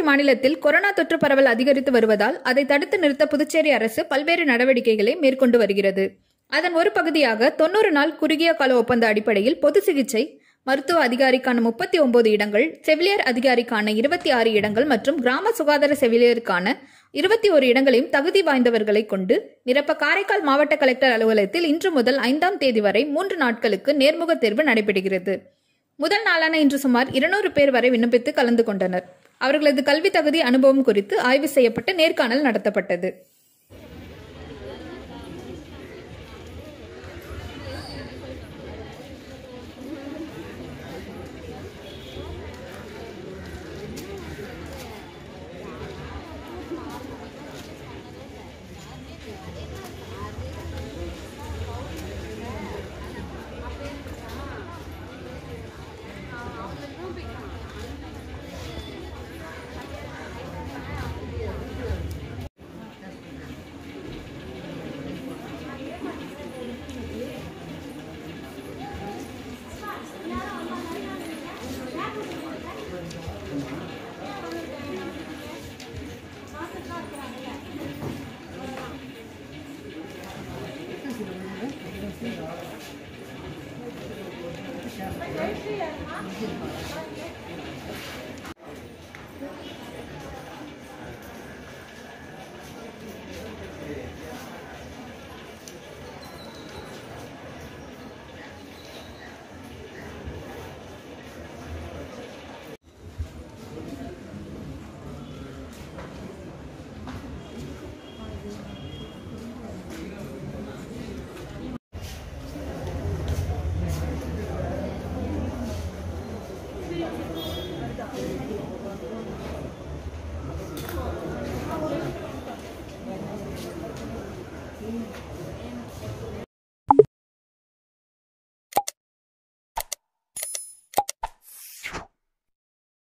மாநிலத்தில் கொரோனா தொற்று பரவல் அதிகரித்து வருவதால் அதை தடுத்து நிறுத்த புதுச்சேரி அரசு பல்வேறு நடவடிக்கைகளை மேற்கொண்டு வருகிறது அதன் ஒரு பகுதியாக தொன்னூறு நாள் குறுகிய கால ஒப்பந்த அடிப்படையில் பொது சிகிச்சை மருத்துவ அதிகாரிக்கான முப்பத்தி ஒன்பது இடங்கள் செவிலியர் அதிகாரிக்கான இருபத்தி ஆறு இடங்கள் மற்றும் கிராம சுகாதார செவிலியருக்கான இருபத்தி ஒரு இடங்களையும் தகுதி வாய்ந்தவர்களை கொண்டு நிரப்ப காரைக்கால் மாவட்ட கலெக்டர் அலுவலகத்தில் இன்று முதல் ஐந்தாம் தேதி வரை மூன்று நாட்களுக்கு நேர்முக தேர்வு நடைபெறுகிறது முதல் நாளான இன்று சுமார் இருநூறு பேர் வரை விண்ணப்பித்து கலந்து கொண்டனர் அவர்களது கல்வி தகுதி அனுபவம் குறித்து ஆய்வு செய்யப்பட்டு நேர்காணல் நடத்தப்பட்டது